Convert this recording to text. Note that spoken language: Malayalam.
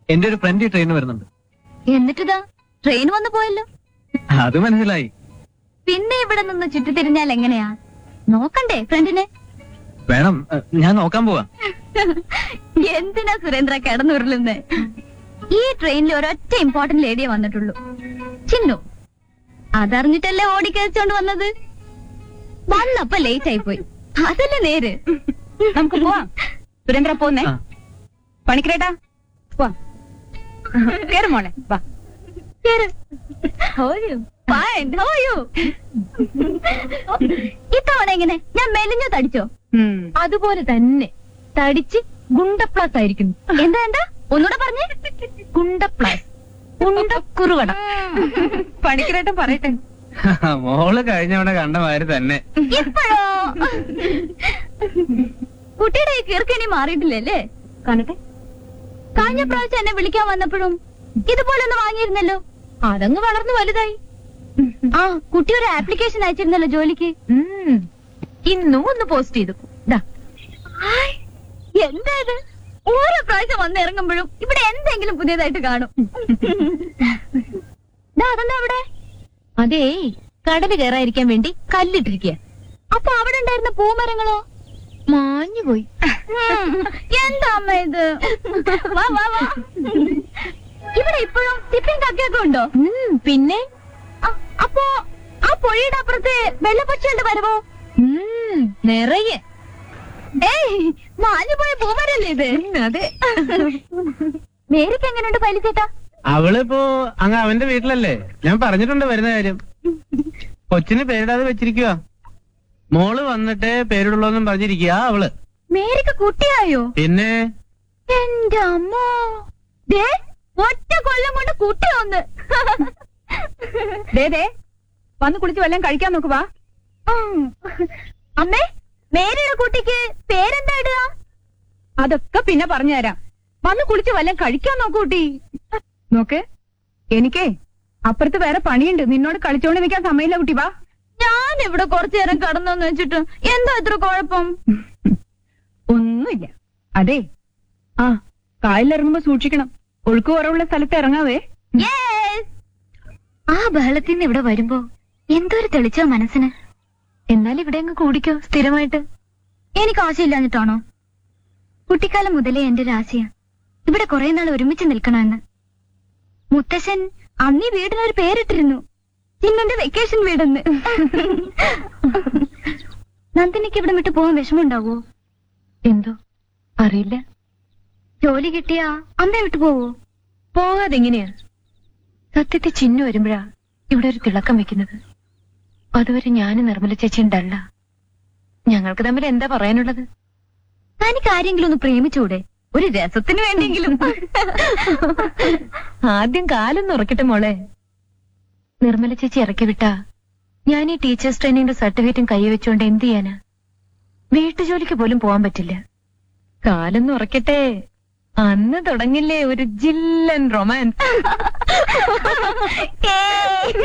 എന്റെ ഒരു ഫ്രണ്ട് ഈ ട്രെയിൻ വരുന്നുണ്ട് എന്നിട്ടിതാ ട്രെയിൻ വന്നു പോയല്ലോ അത് മനസ്സിലായി പിന്നെ ഇവിടെ നിന്ന് ചുറ്റിത്തിരിഞ്ഞാൽ എങ്ങനെയാ നോക്കണ്ടേ ഫ്രണ്ടിനെ വേണം ഏ, ഞാൻ നോക്കാൻ പോവാ എന്തിനാ സുരേന്ദ്ര കിടന്നുരുളുന്നേ ഈ ട്രെയിനിൽ ഒരൊറ്റ ഇമ്പോർട്ടന്റ് ലേഡിയെ വന്നിട്ടുള്ളൂ ചിന്നു അതറിഞ്ഞിട്ടല്ലേ ഓടിക്കഴിച്ചോണ്ട് വന്നത് വന്നപ്പോ ലേറ്റ് ആയി പോയി അതല്ലേ നേര് നമുക്ക് പോവാം സുരേന്ദ്ര പോന്നേ ആ. പണിക്കരേട്ടാ പോവാം കേറ് മോളെ വാ കേറ്. How are you? Fine. How are you? ഇത്തവണ എങ്ങനെ ഞാൻ മെലിഞ്ഞോ തടിച്ചോ ഉം. അതുപോലെ തന്നെ തടിച്ച് ഗുണ്ടപ്ലാസ് ആയിരിക്കുന്നു എന്താ എന്താ ഒന്നുകൂടെ പറഞ്ഞേ ഗുണ്ടപ്ലാസ് ഗുണ്ടക്കുറുവട പണിക്കരേട്ടൻ പറയട്ടെ മോള് കഴിഞ്ഞവണ കണ്ട മാതിരി തന്നെ ഇപ്പോഴോ കുട്ടിയുടെ ഈ കീർക്കണി മാറിയിട്ടില്ലല്ലേ കാണട്ടെ കഴിഞ്ഞ പ്രാവശ്യം എന്നെ വിളിക്കാൻ വന്നപ്പോഴും ഇതുപോലെ ഒന്ന് വാങ്ങിയിരുന്നല്ലോ അതങ്ങ് വളർന്നു വലുതായി ആ കുട്ടി ഒരു ആപ്ലിക്കേഷൻ അയച്ചിരുന്നല്ലോ ജോലിക്ക് ഇന്നും ഒന്ന് പോസ്റ്റ് ചെയ്തു ദാ, ഹായ്, എന്താ ഇത് ഓരോ പ്രാവശ്യം വന്ന് ഇറങ്ങുമ്പോഴും ഇവിടെ എന്തെങ്കിലും പുതിയതായിട്ട് കാണും ദാ, അതെന്താ അവിടെ അതേ കടല് കയറാതിരിക്കാൻ വേണ്ടി കല്ലിട്ടിരിക്കുക അപ്പൊ അവിടെ ഉണ്ടായിരുന്ന പൂമരങ്ങളോ മാഞ്ഞു പോയി ഉം, എന്താ അമ്മ ഇത് വാ വാ വാ ഇവിടെ ഇപ്പോഴും ടിപ്പിംഗ് കക്കയൊക്കെ ഉണ്ടോ പിന്നെ അ- അപ്പോ ആ പുഴയുടെ അപ്പുറത്ത് വെള്ളപ്പക്ഷികളുടെ വരവോ ഉം, നിറയെ ഏയ് മാഞ്ഞു പോയ പൂമരല്ലേ ഇത് അതെ മേരിക്ക് എങ്ങനെയുണ്ട് പലിച്ചേട്ടാ അവളിപ്പോ അങ്ങ് അവന്റെ വീട്ടിലല്ലേ ഞാൻ പറഞ്ഞിട്ടുണ്ട് വരുന്ന കാര്യം കൊച്ചിന് പേരിടാതെ വെച്ചിരിക്കുക മോള് വന്നിട്ട് പേരിടുള്ളൂന്നും പറഞ്ഞിരിക്കുക അവള് മേരിക്ക് കുട്ടിയായോ പിന്നെ എന്റെ അമ്മോ ദേ ഒറ്റ കൊല്ലം കൊണ്ട് കുട്ടി ഒന്ന് ദേ ദേ വന്ന് കുളിച്ച് വല്ലതും കഴിക്കാൻ നോക്കുവാ ഉം. അമ്മേ മേരിയുടെ കുട്ടിക്ക് പേരെന്താ ഇടുക അതൊക്കെ പിന്നെ പറഞ്ഞുതരാം വന്ന് കുളിച്ച് വല്ലതും കഴിക്കാൻ നോക്കൂ കുട്ടി നോക്ക് എനിക്കേ അപ്പുറത്ത് വേറെ പണിയുണ്ട് നിന്നോട് കളിച്ചോണ്ട് നിൽക്കാൻ സമയമില്ല കുട്ടി വാ ഞാൻ ഇവിടെ കുറച്ചു നേരം കടന്നെന്ന് വെച്ചിട്ട് എന്താ ഇത്ര കുഴപ്പം ഒന്നുമില്ല അതെ ആ കായലിറങ്ങുമ്പോ സൂക്ഷിക്കണം ഒഴുക്ക് കുറവുള്ള സ്ഥലത്ത് ഇറങ്ങാവേ Yes. ആ ബഹളത്തിൽ നിന്ന് ഇവിടെ വരുമ്പോ എന്തൊരു തെളിച്ചോ മനസ്സിന് എന്നാൽ ഇവിടെ അങ്ങ് കൂടിക്കോ സ്ഥിരമായിട്ട് എനിക്ക് ആശയില്ലാഞ്ഞിട്ടാണോ കുട്ടിക്കാലം മുതലേ എന്റെ ഒരു ആശയാ ഇവിടെ കുറെ നാൾ ഒരുമിച്ച് നിൽക്കണമെന്ന് മുത്തശ്ശൻ അന്നീ വീടിനൊരു പേരിട്ടിരുന്നു ചിന്നന്റെ വെക്കേഷൻ വീടെന്ന് നന്ദിനിക്ക് ഇവിടെ വിട്ട് പോകാൻ വിഷമമുണ്ടാവോ എന്തോ അറിയില്ല ജോലി കിട്ടിയാ അമ്മ വിട്ടു പോവോ പോകാതെ എങ്ങനെയാ സത്യത്തിൽ ചിന്നു വരുമ്പോഴാ ഇവിടെ ഒരു തിളക്കം വെക്കുന്നത് അതുവരെ ഞാനും നിർമ്മല ചേച്ചി ഉണ്ടല്ല ഞങ്ങൾക്ക് തമ്മിൽ എന്താ പറയാനുള്ളത് തനിക്ക് ആരെങ്കിലും ഒന്ന് പ്രേമിച്ചൂടെ ഒരു രസത്തിന് വേണ്ടിയെങ്കിലും ആദ്യം കാലൊന്ന് ഉറക്കട്ടെ മോളെ നിർമ്മല ചേച്ചി ഇറക്കി വിട്ടാ ഞാൻ ഈ ടീച്ചേഴ്സ് ട്രെയിനിങ്ങിന്റെ സർട്ടിഫിക്കറ്റും കൈവച്ചുകൊണ്ട് എന്ത് ചെയ്യാനാ വീട്ടുജോലിക്ക് പോലും പോവാൻ പറ്റില്ല കാലൊന്ന് ഉറക്കട്ടെ അന്ന് തുടങ്ങില്ലേ ഒരു ജില്ലൻ റൊമാൻസ് ഏയ്.